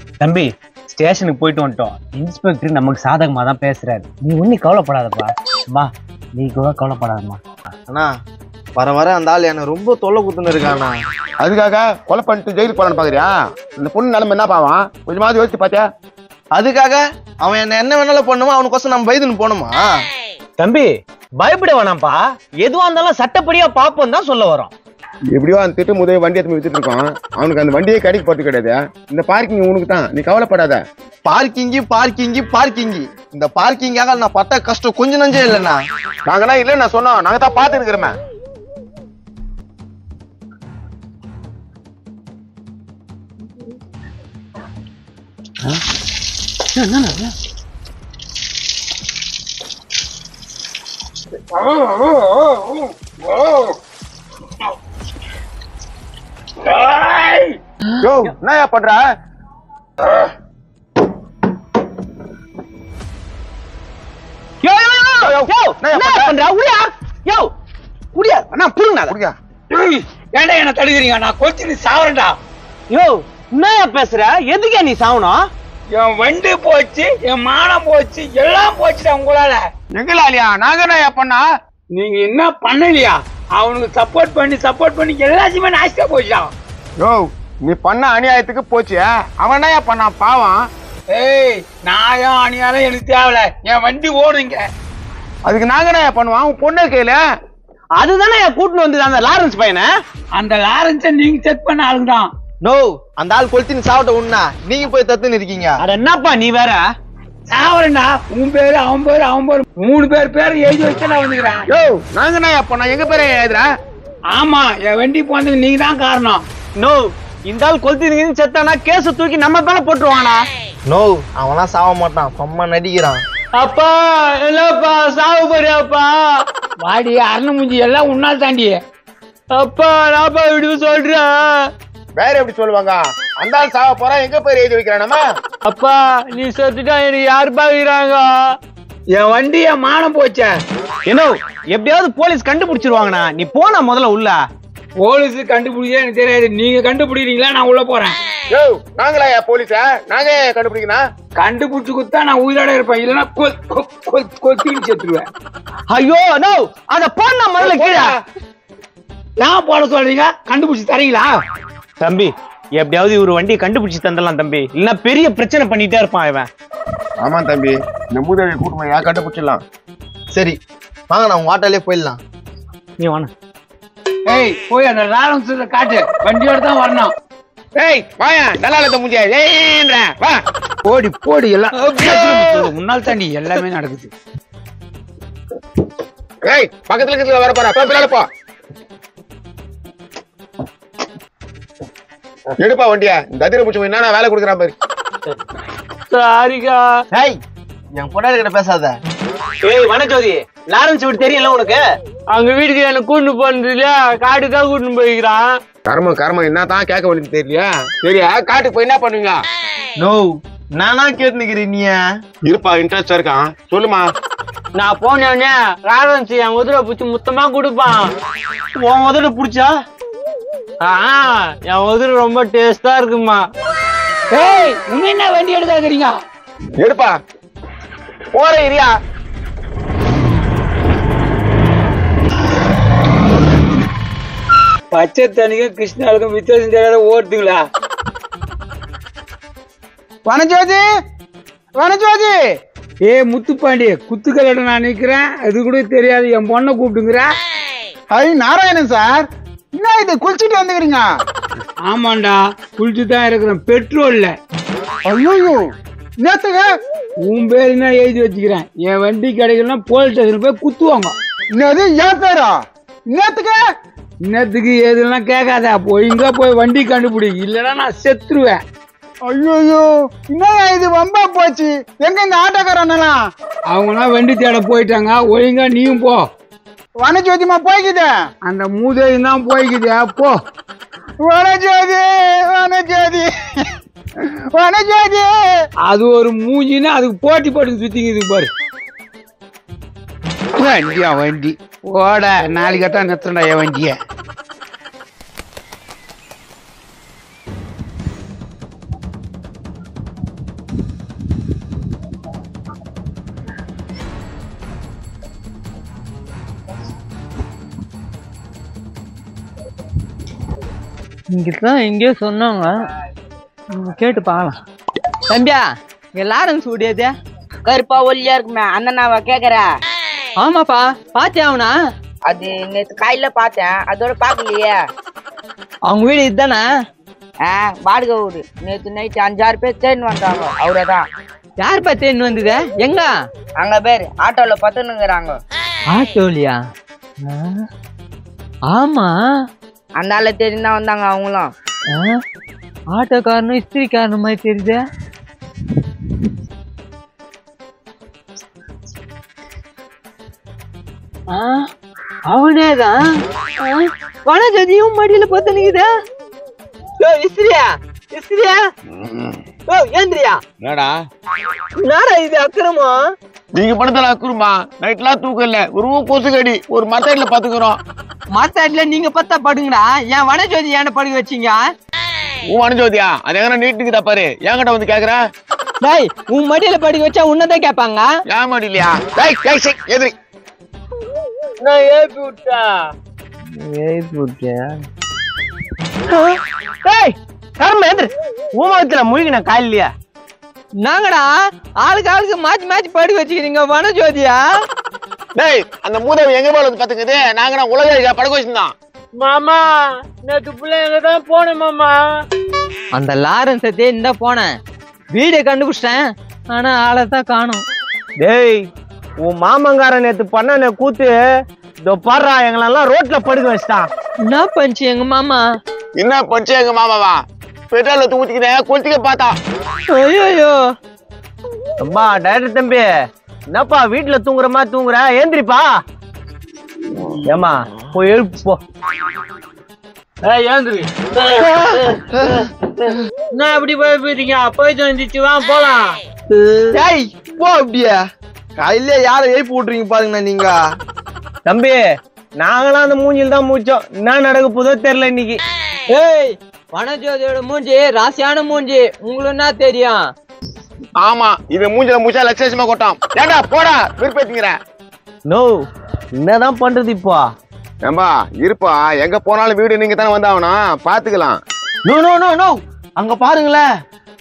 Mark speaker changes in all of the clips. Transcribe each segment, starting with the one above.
Speaker 1: தம்பி ஸ்டேஷனுக்கு போயிட்டு வந்துட்டோம் இன்ஸ்பெக்டர் நமக்கு சாதகமா தான் பேசுறாரு நீ ஒன்னும் கவலைப்படாதப்பா அம்மா நீ கூட கவலைப்படாதம்மா
Speaker 2: அண்ணா வர வர அந்த ஆள் என்ன ரொம்ப தொல்லை குத்துன்னு இருக்காண்ணா
Speaker 3: அதுக்காக கொலை பண்ணிட்டு ஜெயிலுக்கு போலான்னு பாக்குறியா இந்த பொண்ணு நிலைமை என்ன பாவான் கொஞ்சமாவது யோசிச்சு பாத்தியா
Speaker 2: அதுக்காக அவன் என்ன என்ன வேணாலும் பண்ணுமா அவனுக்கோசம் நம்ம வயதுன்னு போகணுமா
Speaker 1: தம்பி பயப்பட வேணாம்ப்பா எதுவா இருந்தாலும் சட்டப்படியா பாப்போம் தான் சொல்ல வரோம்
Speaker 3: எப்படியோ அந்த திட்டம் முதல் வண்டி எடுத்து வித்துட்டு இருக்கோம் அவனுக்கு அந்த வண்டியே கடைக்கு போறது கிடையாது இந்த பார்க்கிங் உனக்கு தான் நீ கவலைப்படாத
Speaker 2: பார்க்கிங்கி பார்க்கிங்கி பார்க்கிங்கி இந்த பார்க்கிங்காக நான் பட்ட கஷ்டம் கொஞ்சம் நஞ்சே இல்லைண்ணா
Speaker 3: நாங்கலாம் இல்ல நான் சொன்னோம் நாங்க தான் பாத்து இருக்கிறோமே யோ என்னயா பண்ற
Speaker 1: யோ யோ யோ யோ யோ
Speaker 3: நான்
Speaker 1: என்ன
Speaker 3: பண்றேன்?
Speaker 1: பண்ற உடியா யோ உடியா அண்ணா புடுங்க
Speaker 3: குடியா
Speaker 4: ஏன்டா என்ன தடுக்கிறீங்க நான் கொச்சினு சாவரேன்டா
Speaker 1: யோ என்னயா பேசுற எதுக்கே நீ சாவணும்
Speaker 4: என் வண்டி போச்சு என் மானம் போச்சு எல்லாம் போச்சுடா உங்களால
Speaker 3: எங்களாலியா நாங்க என்னயா பண்ணா
Speaker 4: நீங்க என்ன பண்ணலையா அவனுக்கு சப்போர்ட் பண்ணி சப்போர்ட் பண்ணி எல்லாத்தையுமே நாசிக்கா போச்சுடான்
Speaker 3: யோ நீ பண்ண அநியாயத்துக்கு போச்சு அவன் என்னயா பண்ணான் பாவம்
Speaker 4: ஏய் நாயம் அணியாலும் எனக்கு தேவையில்ல என் வண்டி ஓடுங்க
Speaker 3: அதுக்கு நாங்க என்னயா பண்ணுவோம் உன் பொண்ணு கையில
Speaker 1: அதுதானே கூட்டிட்டு வந்தது அந்த லாரன்ஸ் பையனை
Speaker 4: அந்த லாரன்ஸை நீங்க செக் பண்ண ஆளுங்க தான்
Speaker 2: நோ அந்த ஆள் கொளுத்தின்னு சாப்பிட்ட உண்ணா நீங்க போய் தத்துன்னு இருக்கீங்க
Speaker 1: அட என்னப்பா நீ வேற
Speaker 4: சாவரேன்டா உன் பேரு அவன் பேரு அவன் பேரு மூணு பேர் பேரு எழுதி வச்சு நான் வந்துக்கிறேன்
Speaker 3: யோ நாங்க என்னயா பண்ணோம் எங்க பேரை எழுதுற
Speaker 4: ஆமா என் வண்டி போனதுக்கு நீங்க தான் காரணம்
Speaker 1: நோ இந்த ஆள் கொளுத்தி செத்தானா கேஸ் தூக்கி நம்ம மேல போட்டுருவானா
Speaker 2: நோ அவன்லாம் சாவ மாட்டான் சும்மா நடிக்கிறான்
Speaker 1: அப்பா இல்லப்பா சாவு போறியாப்பா
Speaker 4: வாடி அரண முஞ்சி எல்லாம் உன்னால் தாண்டி
Speaker 1: அப்பா நாப்பா இப்படி சொல்றேன்
Speaker 3: வேற எப்படி சொல்லுவாங்க அந்த ஆள் சாவ போறான் எங்க பேர் எழுதி வைக்கிறானமா
Speaker 1: அப்பா நீ செத்துட்டா எனக்கு யார் பாக்குறாங்க
Speaker 4: என் வண்டி என் மானம் போச்சே
Speaker 1: என்ன எப்படியாவது போலீஸ் கண்டுபிடிச்சிருவாங்கண்ணா நீ போனா முதல்ல உள்ள
Speaker 4: போலீஸ் கண்டுபிடிச்சா எனக்கு தெரியாது நீங்க கண்டுபிடிக்கிறீங்களா நான் உள்ள போறேன்
Speaker 3: யோ நாங்களா போலீஸா நாங்க ஏன் கண்டுபிடிக்கணும்
Speaker 4: கண்டுபிடிச்சு குத்தா நான் உயிரோட இருப்பேன் இல்லைன்னா கொ- கொ- கொ- கொத்தின்னு செத்துருவேன்
Speaker 1: ஐயோ நோ அத போன முதல்ல கீழே
Speaker 4: ஏன் போட சொல்றீங்க கண்டுபிடிச்சு தரீங்களா
Speaker 1: தம்பி எப்படியாவது இவர் வண்டியை கண்டுபிடிச்சு தந்துடலாம் தம்பி இல்லைன்னா பெரிய பிரச்சனை பண்ணிட்டே இருப்பான் இவன்
Speaker 3: ஆமா தம்பி இந்த மூதேவியை கூட்டமா ஏன் கண்டுபிடிச்சிடலாம்
Speaker 2: சரி வாங்க நான் உங்க ஆட்டோலயே போயிடலாம்
Speaker 1: நீ வாண்ணா
Speaker 4: ஏய் போய் அந்த லாரன்ஸ் காட்டு வண்டியோட தான் வரணும்
Speaker 3: ஏய் வாயா நல்லா இல்ல முடியா ஏய்ன்ற வா
Speaker 4: போடி போடி எல்லாம் முன்னால் தாண்டி எல்லாமே நடக்குது
Speaker 3: ஏய் பக்கத்துல இருக்கிறதுல வர போறா போ பின்னால போ எடுப்பா வண்டியா இந்த அதிர பூச்சி என்னன்னா வேலை கொடுக்குறான் பாரு
Speaker 1: சாரிக்கா
Speaker 2: ஏய் என் பொண்டாடி கிட்ட பேசாத
Speaker 1: ஏய் வனஜோதி லாரன்ஸ் வீடு தெரியல உனக்கு அங்க வீட்டுக்கு என்ன கூட்டு போனது இல்லையா காட்டுக்கா கூட்டு போய்க்கிறான்
Speaker 3: கர்மம் கர்மம் என்ன தான் கேட்க வேண்டியது தெரியலையா சரியா காட்டுக்கு போய் என்ன பண்ணுவீங்க
Speaker 2: நோ நானா கேட்டுக்கிறேன் நீ
Speaker 3: இருப்பா இன்ட்ரெஸ்டா இருக்கான் சொல்லுமா
Speaker 1: நான் போனேனே லாரன்ஸ் என் உதர பிடிச்சி முத்தமா கொடுப்பான் உன் உதட பிடிச்சா ஆ என் உதடு ரொம்ப டேஸ்டா இருக்குமா
Speaker 4: ஏய் நீங்க என்ன வண்டி எடுத்தாக்குறீங்க
Speaker 3: எடுப்பா போற இரியா
Speaker 4: பச்சை தண்ணிக்கும் கிருஷ்ணாவுக்கும் வித்தியாசம் தெரியாத ஓட்டுங்களா
Speaker 5: வனஜோதி வனஜோதி
Speaker 4: ஏ முத்துப்பாண்டி குத்துக்கலட நான் நிக்கிறேன் அது கூட தெரியாது என் பொண்ணை கூப்பிட்டுங்கிற
Speaker 5: ஐ நாராயணன் சார் என்ன இது குளிச்சுட்டு வந்துக்கிறீங்க
Speaker 4: ஆமாண்டா குளிச்சு தான் இருக்கிறேன் பெட்ரோல்ல
Speaker 5: ஐயோ நேத்துங்க
Speaker 4: உன் பேர் என்ன எழுதி வச்சுக்கிறேன் என் வண்டி கிடைக்கலாம் போலீஸ் ஸ்டேஷன் போய் குத்துவாங்க
Speaker 5: என்னது ஏன் பேரா நேத்துக்கு
Speaker 4: இன்னத்துக்கு எதுலாம் கேட்காத ஒழுங்கா போய் வண்டி கண்டுபிடி இல்லைன்னா நான் செத்துருவேன்
Speaker 5: ஐயோ என்னய்யா இது வம்பா போச்சு எங்க இந்த ஆட்டோக்காரனெல்லாம்
Speaker 4: அவங்களாம் வண்டி தேட போயிட்டாங்க ஒழுங்கா நீயும் போ
Speaker 5: வனஜோதிமா போய்க்குது
Speaker 4: அந்த மூதேயும் தான் போய்க்குது போ
Speaker 5: வனஜோதி வனஜோதி வனஜோதி
Speaker 4: அது ஒரு மூஞ்சின்னா அதுக்கு போட்டி போட்டு சுத்திக்குது பாரு வண்டியா வண்டி ஓட நாளைக்கு தான் நிறுத்தண்டா என் வண்டிய
Speaker 1: இங்கதான் எங்கேயோ சொன்னாங்க ம், கேட்டு பார்க்கலாம் தம்பியா இங்க லாரன்ஸ் ஓடியது
Speaker 6: கருப்பா ஒல்லியா இருக்குமே அண்ணனாவா கேக்குற
Speaker 1: ஆமாப்பா பாத்தியா அவனா
Speaker 6: அது நேத்து காலையில பார்த்தேன் அதோட பாக்கலையே
Speaker 1: அவங்க வீடு இதுதானே
Speaker 6: ஆ வாடகை வீடு நேத்து நைட் அஞ்சாறு பேர் தேடின்னு வந்தாங்க அவரதான்
Speaker 1: யார் பார்த்தேன்னு வந்தது எங்க
Speaker 6: அங்க பேர் ஆட்டோல பத்துனுங்கிறாங்க
Speaker 1: ஆட்டோலியா ஆமா
Speaker 6: அந்த ஆளை தேடி தான் வந்தாங்க அவங்களும்
Speaker 1: ஆ, ஆட்டோக்காரனும் இஸ்திரிக்காரனும் மாதிரி தெரியுது ஆ, அவனேதான் ஆ, வனஜதியும் மடியில பார்த்து நிக்குதா யோ இஸ்திரியா இஸ்திரியா ஓ ஏந்திரியா
Speaker 3: என்னடா
Speaker 1: என்னடா இது அக்கிரமா
Speaker 3: நீங்க படத்துல அக்குருமா நைட்லாம் தூக்கம் இல்ல ஒரு ரூபா கொசுக்கடி ஒரு மத்தாயில பாத்துக்கிறோம்
Speaker 1: மாத்தாட்ல நீங்க பத்தா படுங்கடா என் வனஜோதி ஏன்டா படுக்க வச்சீங்க
Speaker 3: உன் அனுஜோதியா அது எங்கன்னா நீட்டுக்குதா பாரு என்கிட்ட வந்து கேக்குற
Speaker 1: டேய் உன் மடியில படுக்க வச்சா உன்னதான் கேட்பாங்க
Speaker 3: ஏன் மாட்டலையா டேய் டேய் சை எதிரி
Speaker 1: நான் ஏப்பி விட்டேன் ஏப்பி விட்டேன் டேய் கர்ம எந்திர ஊமத்துல முழுகின காலையிலயா நாங்கடா ஆளுக்கு ஆளுக்கு மாத்தி மாத்தி படுக்க வச்சுக்கிறீங்க வனஜோதியா
Speaker 3: டேய் அந்த மூதேவி எங்க போல வந்து பாத்துக்குது நாங்க நான் உலக படகு வச்சிருந்தோம்
Speaker 1: மாமா நேத்து பிள்ளைங்க தான் போனேன் மாமா அந்த லாரன்ஸ் தேடி தான் போனேன் வீடை கண்டுபிடிச்சிட்டேன் ஆனா ஆளை தான் காணும் டேய் உன் மாமங்காரன் நேத்து பண்ண கூத்து இதோ பாடுறா எங்களெல்லாம் ரோட்ல படுக்க வச்சிட்டான் என்ன பண்ணுச்சு எங்க மாமா
Speaker 3: என்ன பச்சை எங்க மாமாவா பெட்ரோல தூத்திக்கிறேன் கொளுத்திக்க பார்த்தா
Speaker 1: ஐயோ அம்மா டைரக்டர் தம்பி என்னப்பா வீட்டுல தூங்குற மாதிரி தூங்குற ஏந்திரிப்பா ஏமா போய் எழுப்பு போ ஏந்திரி என்ன அப்படி போய் போயிட்டீங்க போயிட்டு வந்துச்சு வா போலாம்
Speaker 2: டேய் போ அப்படியே காலையில யார எழுப்பி விட்டுறீங்க பாருங்கண்ணா நீங்க
Speaker 1: தம்பி நாங்களாம் அந்த மூஞ்சில் தான் மூச்சோம் என்ன நடக்க போதோ தெரியல இன்னைக்கு ஏய் வனஜோதியோட மூஞ்சி ராசியான மூஞ்சி உங்களுக்கு என்ன தெரியும்
Speaker 3: ஆமா இது மூஞ்சில மூச்சா லட்சமா கொட்டான் ஏண்டா போடா விருப்பத்திங்கிற
Speaker 1: நோ என்னதான் பண்றது இப்போ
Speaker 3: ஏம்பா இருப்பா எங்க போனாலும் வீடு நீங்க தானே வந்தாகணும் பாத்துக்கலாம்
Speaker 1: நோ நோ நோ நோ அங்க பாருங்களேன்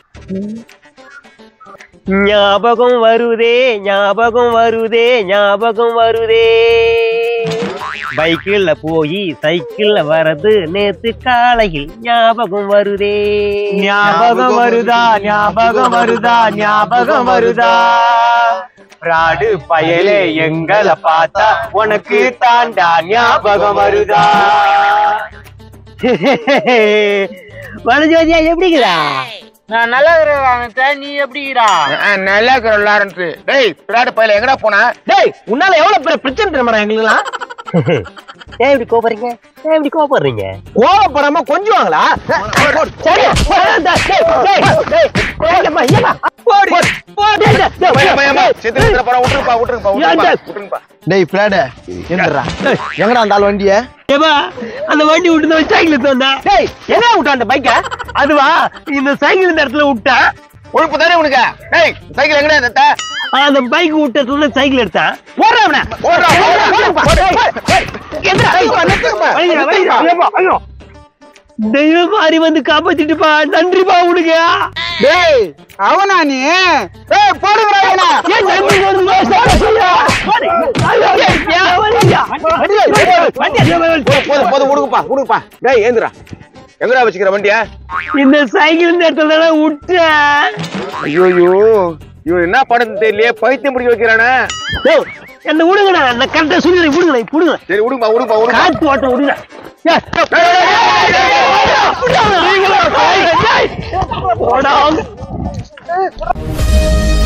Speaker 1: ஞாபகம் வருதே ஞாபகம் வருதே ஞாபகம் வருதே பைக்கில் போய் சைக்கிள்ல வரது நேத்து காலையில் ஞாபகம் வருதே ஞாபகம் வருதா ஞாபகம் வருதா ஞாபகம் வருதா ராடு பயலே எங்களை பார்த்தா உனக்கு தாண்டா ஞாபகம் வருதா வனஜோதியா எப்படிங்கிறா நான் நல்லா இருக்கிறேன் நீ எப்படிங்கிறா
Speaker 3: நல்லா இருக்கிற லாரன்ஸ் டேய் பிராடு பையில எங்கடா போன
Speaker 1: டேய் உன்னால எவ்வளவு பெரிய பிரச்சனை தெரியுமா எங்களுக்குலாம் ஏன் இப்படி கோபப்படுறீங்க ஏன் இப்படி கோபப்படுறீங்க கோபப்படாம கொஞ்சுவாங்களா சரி
Speaker 3: பையன், பையன், பையன். செத்து செத்துற போறா விட்டுருப்பா விட்டுருப்பா விட்டுருப்பா விட்டுருப்பா
Speaker 2: டேய் பிளாடு என்னடா எங்கடா அந்த ஆள் வண்டிய
Speaker 1: அந்த வண்டி விட்டு சைக்கிள் தந்தா டேய் என்ன விட்டா அந்த பைக்க அதுவா இந்த சைக்கிள் இந்த இடத்துல விட்டேன்
Speaker 3: உழுப்பு தானே உனக்கு டேய் சைக்கிள் எங்கடா இந்த
Speaker 1: அந்த பைக் விட்டதுல சைக்கிள் எடுத்தேன் ஓடுறவன
Speaker 3: ஓடுறா, ஓடுறா,
Speaker 1: தெய்வம் மாறி வந்து காப்பாத்திட்டுப்பா நன்றிப்பா உனக்கு
Speaker 5: டேய் அவனா நீ ஏய் போடுங்கடா இவனை.
Speaker 1: ஏன் நன்றி வருமா? சொல்ல சொல்லுயா.
Speaker 3: போதும் போதும் விடுங்கப்பா விடுங்கப்பா டேய் ஏந்துடா எங்கடா வச்சுக்கிற வண்டிய
Speaker 1: இந்த சைக்கிள் இந்த இடத்துல தானே விட்டேன்
Speaker 3: ஐயோ இவன் என்ன படம் தெரியலையே பைத்தியம் பிடிக்க வைக்கிறானே
Speaker 1: டேய், என்ன விடுங்கடா நான் கரெக்டா சொல்லி விடுங்க விடுங்க
Speaker 3: சரி விடுங்கப்பா விடுங்கப்பா விடுங்க
Speaker 1: காத்து ஓட்ட விடுங்க ஏய், போடா.